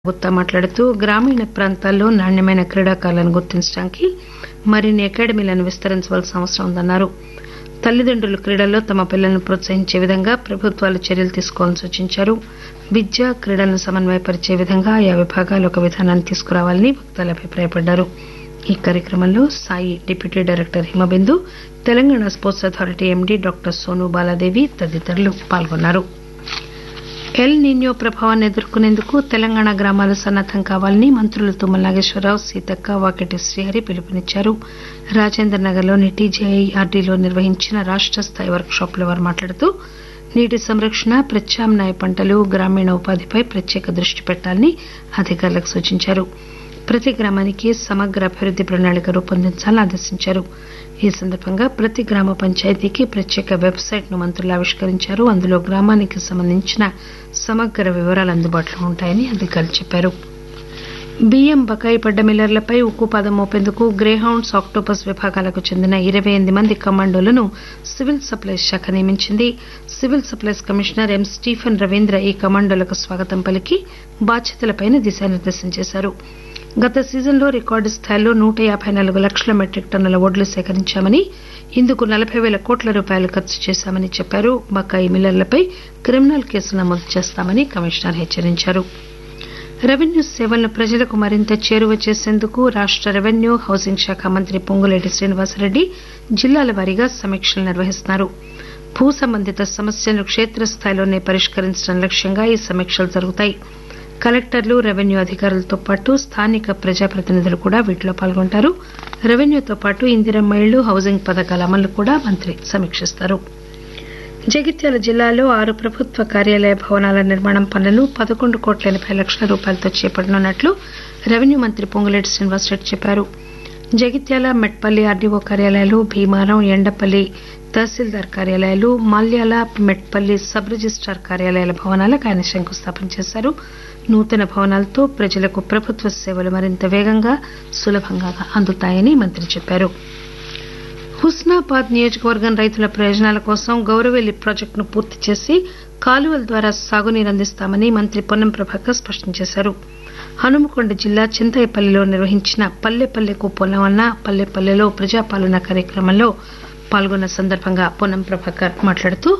గుత్తా మాట్లాడుతూ గ్రామీణ ప్రాంతాల్లో నాణ్యమైన క్రీడాకారులను గుర్తించడానికి మరిన్ని అకాడమీలను విస్తరించవలసిన అవసరం ఉందన్నారు తల్లిదండ్రులు క్రీడల్లో తమ పిల్లలను ప్రోత్సహించే విధంగా ప్రభుత్వాలు చర్యలు తీసుకోవాలని సూచించారు విద్య క్రీడలను సమన్వయపరిచే విధంగా ఆయా విభాగాలు ఒక విధానాన్ని తీసుకురావాలని వక్తలు అభిప్రాయపడ్డారు ఈ కార్యక్రమంలో SAI deputy director Himabindu Telangana sports authority MD doctor Sonu Baladevi తదితరులు పాల్గొన్నారు ఎల్ నిన్యో ప్రభావాన్ని ఎదుర్కొనేందుకు తెలంగాణ గ్రామాలు సన్నద్దం కావాలని మంత్రులు తుమ్మల నాగేశ్వరరావు సీతక్క వాకిటి శ్రీహరి పిలుపునిచ్చారు రాజేంద్ర నగర్లోని టీజేఐఆర్డీలో నిర్వహించిన రాష్ట స్థాయి వర్క్ షాప్ లో వారు మాట్లాడుతూ నీటి సంరక్షణ ప్రత్యామ్నాయ పంటలు గ్రామీణ ఉపాధిపై ప్రత్యేక దృష్టి పెట్టాలని అధికారులకు సూచించారు ప్రతి గ్రామానికి సమగ్ర అభివృద్ది ప్రణాళిక రూపొందించాలని ఆదేశించారు ఈ సందర్భంగా ప్రతి గ్రామ పంచాయతీకి ప్రత్యేక వెబ్సైట్ ను మంత్రులు ఆవిష్కరించారు అందులో గ్రామానికి సంబంధించిన సమగ్ర వివరాలు అందుబాటులో ఉంటాయని అధికారులు చెప్పారు బియ్యం బకాయి పడ్డ మిల్లర్లపై ఉక్కుపాదం మోపేందుకు గ్రేహౌండ్స్ ఆక్టోపస్ విభాగాలకు చెందిన ఇరవై ఎనిమిది మంది కమాండోలను సివిల్ సప్లైస్ శాఖ నియమించింది civil supplies commissioner M Stephen Ravindra ఈ కమాండోలకు స్వాగతం పలికి బాధ్యతలపై దిశానిర్దేశం చేశారు గత సీజన్లో రికార్డు స్థాయిలో నూట యాబై నాలుగు లక్షల మెట్రిక్ టన్నుల వడ్లు సేకరించామని ఇందుకు నలబై పేల కోట్ల రూపాయలు ఖర్చు చేశామని చెప్పారు బకాయి మిల్లర్లపై క్రిమినల్ కేసులు నమోదు చేస్తామని కమిషనర్ హెచ్చరించారు రెవెన్యూ సేవలను ప్రజలకు మరింత చేరువ చేసేందుకు రాష్ట రెవెన్యూ హౌసింగ్ శాఖ మంత్రి పొంగులేటి శ్రీనివాసరెడ్డి జిల్లాల వారీగా సమీక్షలు నిర్వహిస్తున్నారు భూ సంబంధిత సమస్యలను క్షేత్రస్థాయిలోనే పరిష్కరించడం లక్ష్యంగా ఈ సమీక్షలు జరుగుతాయి కలెక్టర్లు రెవెన్యూ అధికారులతో పాటు స్థానిక ప్రజాప్రతినిధులు కూడా వీటిలో పాల్గొంటారు రెవెన్యూతో పాటు ఇందిరమ్మ ఇళ్లు హౌసింగ్ పథకాల అమలు కూడా మంత్రి సమీక్షిస్తారు జగిత్యాల జిల్లాలో ఆరు ప్రభుత్వ కార్యాలయ భవనాల నిర్మాణం పనులను పదకొండు కోట్ల ఎనబై లక్షల రూపాయలతో చేపట్టనున్నట్లు రెవెన్యూ మంత్రి పొంగులేటి శ్రీనివాసరెడ్డి చెప్పారు జగిత్యాల మెట్పల్లి ఆర్డీఓ కార్యాలయాలు భీమారం ఎండపల్లి తహసీల్దార్ కార్యాలయాలు మాల్యాల మెట్పల్లి సబ్ రిజిస్టార్ కార్యాలయాల భవనాలకు ఆయన శంకుస్థాపన చేశారు నూతన భవనాలతో ప్రజలకు ప్రభుత్వ సేవలు మరింత వేగంగా సులభంగా అందుతాయని మంత్రి చెప్పారు హుస్నాబాద్ నియోజకవర్గం రైతుల ప్రయోజనాల కోసం గౌరవెల్లి ప్రాజెక్టును పూర్తి చేసి కాలువల ద్వారా సాగునీరు అందిస్తామని మంత్రి పొన్నం ప్రభాకర్ స్పష్టం చేశారు హనుమకొండ జిల్లా చింతయ్యపల్లిలో నిర్వహించిన పల్లె పల్లెకు పొలమన్న పల్లె పల్లెలో ప్రజాపాలన కార్యక్రమంలో పాల్గొన్న సందర్భంగా పొన్నం ప్రభాకర్ మాట్లాడుతూ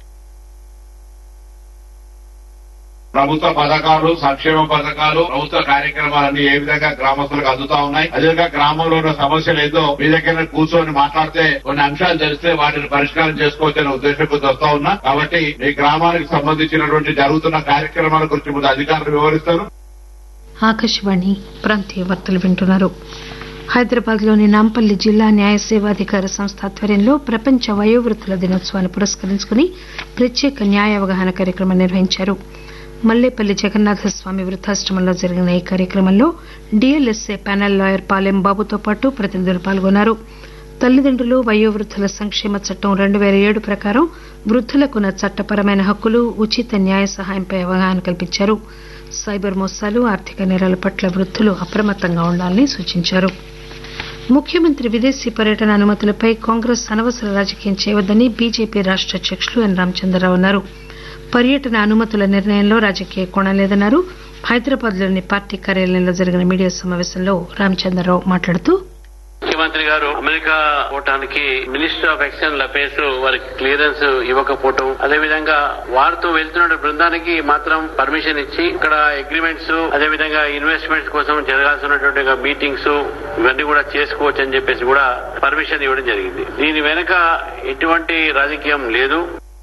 ప్రభుత్వ పథకాలు సంక్షేమ పథకాలు ప్రభుత్వ కార్యక్రమాలన్నీ ఏ విధంగా గ్రామస్తులకు అందుతా ఉన్నాయి అదేవిధంగా గ్రామంలో ఉన్న సమస్యలు ఏదో మీ దగ్గర కూర్చొని మాట్లాడితే కొన్ని అంశాలు తెలిస్తే వాటిని పరిష్కారం చేసుకోవచ్చనే ఉద్దేశంతో వస్తా ఉన్నా కాబట్టి మీ గ్రామానికి సంబంధించినటువంటి జరుగుతున్న కార్యక్రమాల గురించి ముందు అధికారులు వివరిస్తారు ఆకాశవాణి ప్రాంతీయ వార్తలు వింటున్నారు హైదరాబాద్ లోని నాంపల్లి జిల్లా న్యాయ సేవాధికార సంస్థ ఆధ్వర్యంలో ప్రపంచ వయోవృత్తుల దినోత్సవాన్ని పురస్కరించుకుని ప్రత్యేక న్యాయ అవగాహన కార్యక్రమం నిర్వహించారు మల్లేపల్లి జగన్నాథ స్వామి వృద్దాశ్రమంలో జరిగిన ఈ కార్యక్రమంలో డీఎల్ఎస్ఏ ప్యానెల్ లాయర్ పాలెం బాబుతో పాటు ప్రతినిధులు పాల్గొన్నారు తల్లిదండ్రులు వయోవృద్ధుల సంక్షేమ చట్టం రెండు పేల ఏడు ప్రకారం వృద్ధులకున్న చట్టపరమైన హక్కులు ఉచిత న్యాయ సహాయంపై అవగాహన కల్పించారు సైబర్ మోసాలు ఆర్థిక నేరాల పట్ల వృద్ధులు అప్రమత్తంగా ఉండాలని సూచించారు ముఖ్యమంత్రి విదేశీ పర్యటన అనుమతులపై కాంగ్రెస్ అనవసర రాజకీయం చేయవద్దని బీజేపీ రాష్ట అధ్యకులు ఎన్ రామచంద్రరావు అన్నారు పర్యటన అనుమతుల నిర్ణయంలో రాజకీయ కోణం లేదన్నారు హైదరాబాద్ లోని పార్టీ కార్యాలయంలో జరిగిన మీడియా సమావేశంలో రామచంద్రరావు మాట్లాడుతూ ముఖ్యమంత్రి గారు అమెరికా పోవటానికి మినిస్టర్ ఆఫ్ ఎక్స్టర్నల్ అఫైర్స్ వారికి క్లియరెన్స్ ఇవ్వకపోవటం అదే విధంగా వారితో వెళ్తున్న బృందానికి మాత్రం పర్మిషన్ ఇచ్చి ఇక్కడ అగ్రిమెంట్స్ అదే విధంగా ఇన్వెస్ట్మెంట్స్ కోసం జరగాల్సినటువంటి మీటింగ్స్ ఇవన్నీ కూడా చేసుకోవచ్చు అని చెప్పేసి కూడా పర్మిషన్ ఇవ్వడం జరిగింది దీని వెనుక ఎటువంటి రాజకీయం లేదు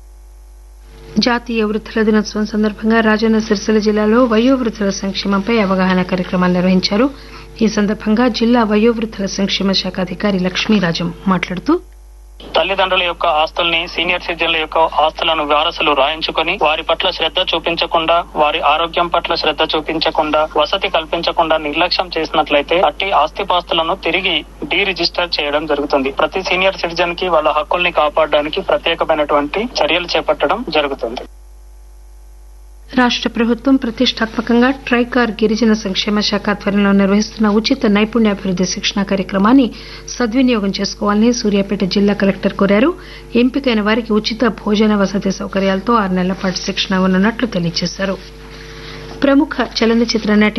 జాతీయ వృద్ధుల దినోత్సవం సందర్భంగా రాజన్న సిరిసిల్ల జిల్లాలో వయోవృద్ధుల సంక్షేమంపై అవగాహన కార్యక్రమాలు నిర్వహించారు ఈ సందర్భంగా జిల్లా వయోవృద్ధుల సంక్షేమ శాఖ అధికారి లక్ష్మీరాజం మాట్లాడుతూ తల్లిదండ్రుల యొక్క ఆస్తుల్ని సీనియర్ సిటిజన్ల యొక్క ఆస్తులను వారసులు రాయించుకొని వారి పట్ల శ్రద్ధ చూపించకుండా వారి ఆరోగ్యం పట్ల శ్రద్ధ చూపించకుండా వసతి కల్పించకుండా నిర్లక్ష్యం చేసినట్లయితే అట్టి ఆస్తిపాస్తులను తిరిగి డీ రిజిస్టర్ చేయడం జరుగుతుంది ప్రతి సీనియర్ సిటిజన్ కి వాళ్ళ హక్కుల్ని కాపాడడానికి ప్రత్యేకమైనటువంటి చర్యలు చేపట్టడం జరుగుతుంది రాష్ట ప్రభుత్వం ప్రతిష్టాత్మకంగా ట్రైకార్ గిరిజన సంక్షేమ శాఖ ఆధ్వర్యంలో నిర్వహిస్తున్న ఉచిత నైపుణ్యాభివృద్ది శిక్షణ కార్యక్రమాన్ని సద్వినియోగం చేసుకోవాలని సూర్యాపేట జిల్లా కలెక్టర్ కోరారు ఎంపికైన వారికి ఉచిత భోజన వసతి సౌకర్యాలతో ఆరు నెలల పాటు శిక్షణ ఇవ్వనున్నట్లు తెలియజేశారు ప్రముఖ చలనచిత్ర నటి